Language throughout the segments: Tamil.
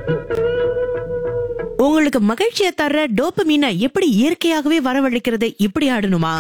உங்களுக்கு மகிழ்ச்சியை தர்ற டோபமீனை எப்படி இயற்கையாகவே வரவழைக்கிறது இப்படி ஆடணுமா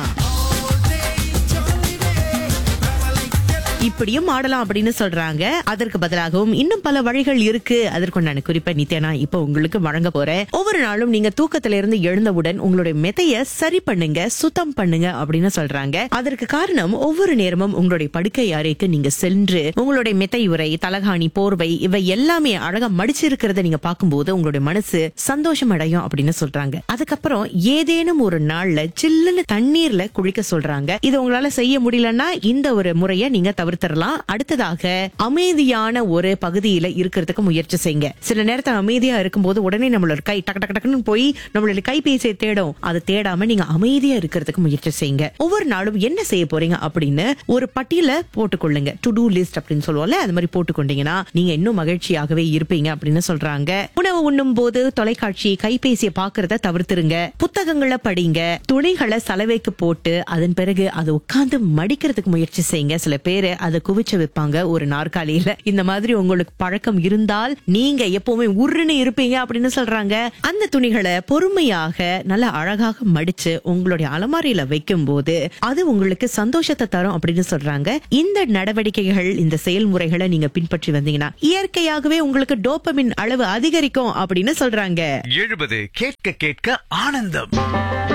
இப்படியும் ஆடலாம் அப்படின்னு சொல்றாங்க அதற்கு பதிலாகவும் இன்னும் பல வழிகள் இருக்கு அதற்குண்டான குறிப்பை நித்யானா இப்ப உங்களுக்கு வழங்க போறேன் ஒவ்வொரு நாளும் நீங்க தூக்கத்துல இருந்து எழுந்தவுடன் உங்களுடைய மெத்தைய சரி பண்ணுங்க சுத்தம் பண்ணுங்க அப்படின்னு சொல்றாங்க அதற்கு காரணம் ஒவ்வொரு நேரமும் உங்களுடைய படுக்கை அறைக்கு நீங்க சென்று உங்களுடைய மெத்தை உரை தலகாணி போர்வை இவை எல்லாமே அழகா மடிச்சிருக்கிறத நீங்க பார்க்கும்போது உங்களுடைய மனசு சந்தோஷம் அடையும் அப்படின்னு சொல்றாங்க அதுக்கப்புறம் ஏதேனும் ஒரு நாள்ல சில்லுன்னு தண்ணீர்ல குளிக்க சொல்றாங்க இது உங்களால செய்ய முடியலன்னா இந்த ஒரு முறையை நீங்க தவிர்த்திடலாம் அடுத்ததாக அமைதியான ஒரு பகுதியில இருக்கிறதுக்கு முயற்சி செய்யுங்க சில நேரத்துல அமைதியா இருக்கும்போது உடனே நம்மளோட கை டக்கு டக்கு டக்குன்னு போய் நம்மளோட கைபேசியை தேடும் அதை தேடாம நீங்க அமைதியா இருக்கிறதுக்கு முயற்சி செய்யுங்க ஒவ்வொரு நாளும் என்ன செய்ய போறீங்க அப்படின்னு ஒரு பட்டியல போட்டுக்கொள்ளுங்க டு டூ லிஸ்ட் அப்படின்னு சொல்லுவோம்ல அது மாதிரி போட்டுக்கொண்டீங்கன்னா நீங்க இன்னும் மகிழ்ச்சியாகவே இருப்பீங்க அப்படின்னு சொல்றாங்க உணவு உண்ணும் போது தொலைக்காட்சி கைபேசியை பாக்குறத தவிர்த்துருங்க புத்தகங்களை படிங்க துணிகளை சலவைக்கு போட்டு அதன் பிறகு அதை உட்கார்ந்து மடிக்கிறதுக்கு முயற்சி செய்யுங்க சில பேரு அதை குவிச்சு வைப்பாங்க ஒரு நாற்காலியில இந்த மாதிரி உங்களுக்கு பழக்கம் இருந்தால் நீங்க எப்பவுமே உருன்னு இருப்பீங்க அப்படின்னு சொல்றாங்க அந்த துணிகளை பொறுமையாக நல்ல அழகாக மடிச்சு உங்களுடைய அலமாரியில வைக்கும் போது அது உங்களுக்கு சந்தோஷத்தை தரும் அப்படின்னு சொல்றாங்க இந்த நடவடிக்கைகள் இந்த செயல்முறைகளை நீங்க பின்பற்றி வந்தீங்கன்னா இயற்கையாகவே உங்களுக்கு டோப்பமின் அளவு அதிகரிக்கும் அப்படின்னு சொல்றாங்க எழுபது கேட்க கேட்க ஆனந்தம்